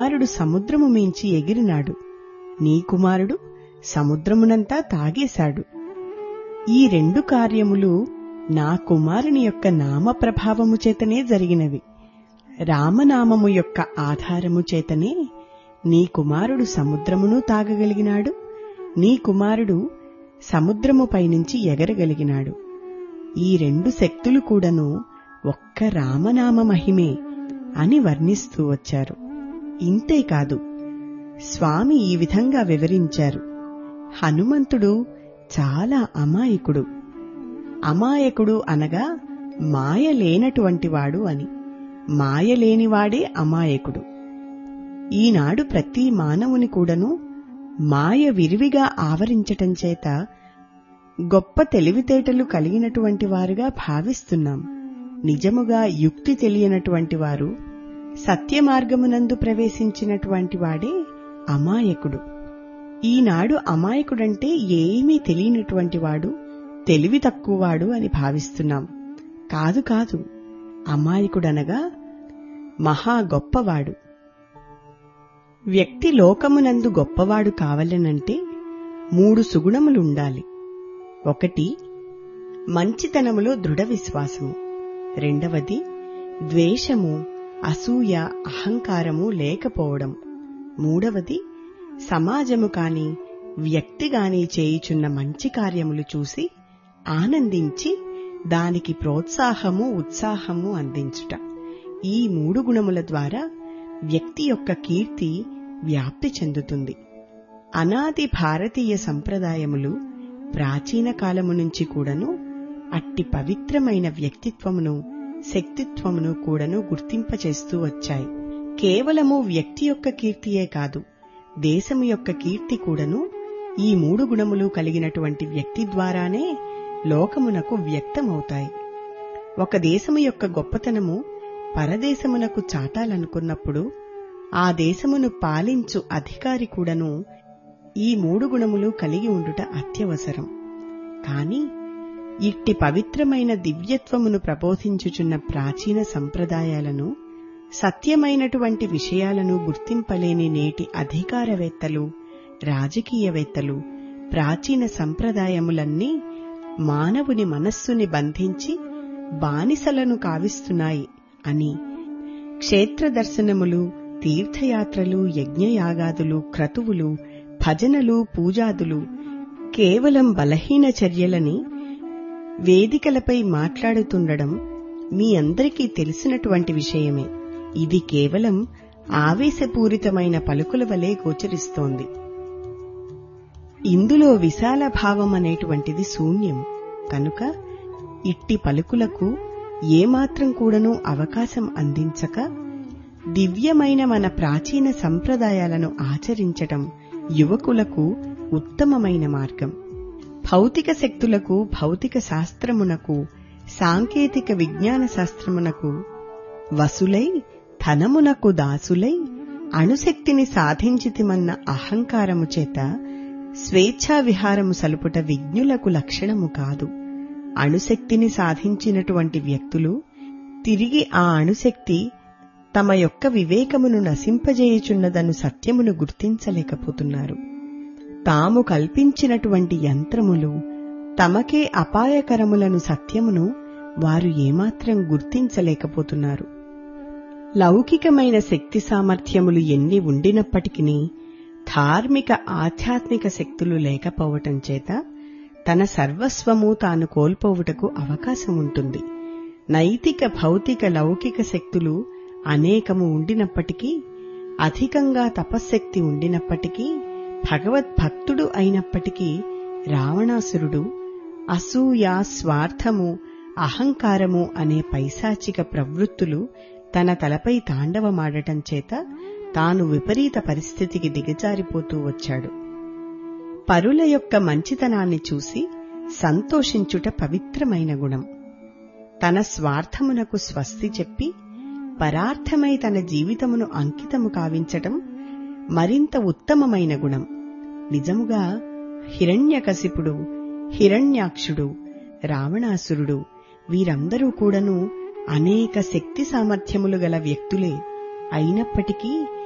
కుమారుడు సముద్రము మించి ఎగిరినాడు నీ కుమారుడు సముద్రమునంతా తాగేశాడు ఈ రెండు కార్యములు నా కుమారుని యొక్క నామ ప్రభావము చేతనే జరిగినవి రామనామము యొక్క ఆధారము చేతనే నీ కుమారుడు సముద్రమును తాగగలిగినాడు నీ కుమారుడు సముద్రము పైనుంచి ఎగరగలిగినాడు ఈ రెండు శక్తులు కూడాను ఒక్క రామనామ మహిమే అని వర్ణిస్తూ వచ్చారు ఇంతేకాదు స్వామి ఈ విధంగా వివరించారు హనుమంతుడు చాలా అమాయకుడు అమాయకుడు అనగా మాయ లేనటువంటి వాడు అని మాయ లేనివాడే అమాయకుడు ఈనాడు ప్రతి మానవుని కూడాను మాయ విరివిగా ఆవరించటం చేత గొప్ప తెలివితేటలు కలిగినటువంటి వారుగా భావిస్తున్నాం నిజముగా యుక్తి తెలియనటువంటి వారు సత్యమార్గమునందు ప్రవేశించినటువంటి వాడే అమాయకుడు ఈనాడు అమాయకుడంటే ఏమీ తెలియనటువంటి వాడు తెలివి తక్కువవాడు అని భావిస్తున్నాం కాదు కాదు అమాయకుడనగా మహా గొప్పవాడు వ్యక్తి లోకమునందు గొప్పవాడు కావాలనంటే మూడు సుగుణములుండాలి ఒకటి మంచితనములో దృఢ విశ్వాసము రెండవది ద్వేషము అసూయ అహంకారము లేకపోవడం మూడవది సమాజము కాని వ్యక్తి గాని చేయుచున్న మంచి కార్యములు చూసి ఆనందించి దానికి ప్రోత్సాహము ఉత్సాహము అందించుట ఈ మూడు గుణముల ద్వారా వ్యక్తి యొక్క కీర్తి వ్యాప్తి చెందుతుంది అనాది భారతీయ సంప్రదాయములు ప్రాచీన కాలము నుంచి కూడాను అట్టి పవిత్రమైన వ్యక్తిత్వమును శక్తిత్వమును కూడాను గుర్తింపచేస్తూ వచ్చాయి కేవలము వ్యక్తి యొక్క కీర్తియే కాదు దేశము యొక్క కీర్తి కూడాను ఈ మూడు గుణములు కలిగినటువంటి వ్యక్తి ద్వారానే లోకమునకు వ్యక్తమవుతాయి ఒక దేశము యొక్క గొప్పతనము పరదేశమునకు చాటాలనుకున్నప్పుడు ఆ దేశమును పాలించు అధికారి కూడాను ఈ మూడు గుణములు కలిగి ఉండుట అత్యవసరం కాని ఇట్టి పవిత్రమైన దివ్యత్వమును ప్రబోధించుచున్న ప్రాచీన సంప్రదాయాలను సత్యమైనటువంటి విషయాలను గుర్తింపలేని నేటి అధికారవేత్తలు రాజకీయవేత్తలు ప్రాచీన సంప్రదాయములన్నీ మానవుని మనస్సుని బంధించి బానిసలను కావిస్తున్నాయి అని క్షేత్ర దర్శనములు తీర్థయాత్రలు యజ్ఞయాగాదులు క్రతువులు భజనలు పూజాదులు కేవలం బలహీన చర్యలని వేదికలపై మాట్లాడుతుండడం మీ అందరికీ తెలిసినటువంటి విషయమే ఇది కేవలం ఆవేశపూరితమైన పలుకుల వలె గోచరిస్తోంది ఇందులో విశాల భావం అనేటువంటిది శూన్యం కనుక ఇట్టి పలుకులకు ఏమాత్రం కూడాను అవకాశం అందించక దివ్యమైన మన ప్రాచీన సంప్రదాయాలను ఆచరించటం యువకులకు ఉత్తమమైన మార్గం భౌతిక శక్తులకు భౌతిక శాస్త్రమునకు సాంకేతిక విజ్ఞాన శాస్త్రమునకు వసులై ధనమునకు దాసులై అణుశక్తిని సాధించితిమన్న అహంకారము చేత స్వేచ్ఛా విహారము సలుపుట విజ్ఞులకు లక్షణము కాదు అణుశక్తిని సాధించినటువంటి వ్యక్తులు తిరిగి ఆ అణుశక్తి తమ యొక్క వివేకమును నశింపజేయుచున్నదను సత్యమును గుర్తించలేకపోతున్నారు తాము కల్పించినటువంటి యంత్రములు తమకే అపాయకరములను సత్యమును వారు ఏమాత్రం గుర్తించలేకపోతున్నారు లౌకికమైన శక్తి సామర్థ్యములు ఎన్ని ఉండినప్పటికీ ధార్మిక ఆధ్యాత్మిక శక్తులు లేకపోవటం చేత తన సర్వస్వము తాను కోల్పోవుటకు అవకాశం ఉంటుంది నైతిక భౌతిక లౌకిక శక్తులు అనేకము ఉండినప్పటికీ అధికంగా తపశ్శక్తి ఉండినప్పటికీ భగవద్భక్తుడు అయినప్పటికీ రావణాసురుడు అసూయ స్వార్థము అహంకారము అనే పైశాచిక ప్రవృత్తులు తన తలపై తాండవమాడటం చేత తాను విపరీత పరిస్థితికి దిగజారిపోతూ వచ్చాడు పరుల యొక్క మంచితనాన్ని చూసి సంతోషించుట పవిత్రమైన గుణం తన స్వార్థమునకు స్వస్తి చెప్పి పరార్థమై తన జీవితమును అంకితము కావించటం మరింత ఉత్తమమైన గుణం నిజముగా హిరణ్యకశిపుడు హిరణ్యాక్షుడు రావణాసురుడు వీరందరూ కూడాను అనేక శక్తి సామర్థ్యములు గల వ్యక్తులే అయినప్పటికీ